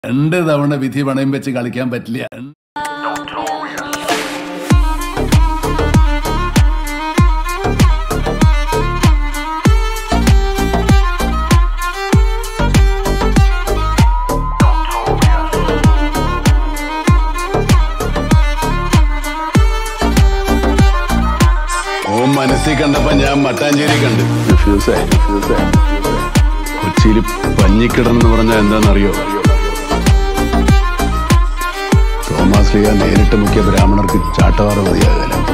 രണ്ട് തവണ വിധി പണയം വെച്ച് കളിക്കാൻ പറ്റില്ല ഓ മനസ്സിൽ കണ്ടപ്പോ ഞാൻ മട്ടാഞ്ചേരി കണ്ട് ഫ്യൂസേ ഫ്യൂസേ കൊച്ചിയിൽ പഞ്ഞിക്കിടണം എന്ന് പറഞ്ഞാൽ എന്താണെന്നറിയോ തോമാസ് ലിയ നേരിട്ട് മുഖ്യ ബ്രാഹ്മണർക്ക് ചാട്ടവാറ് മതിയാകല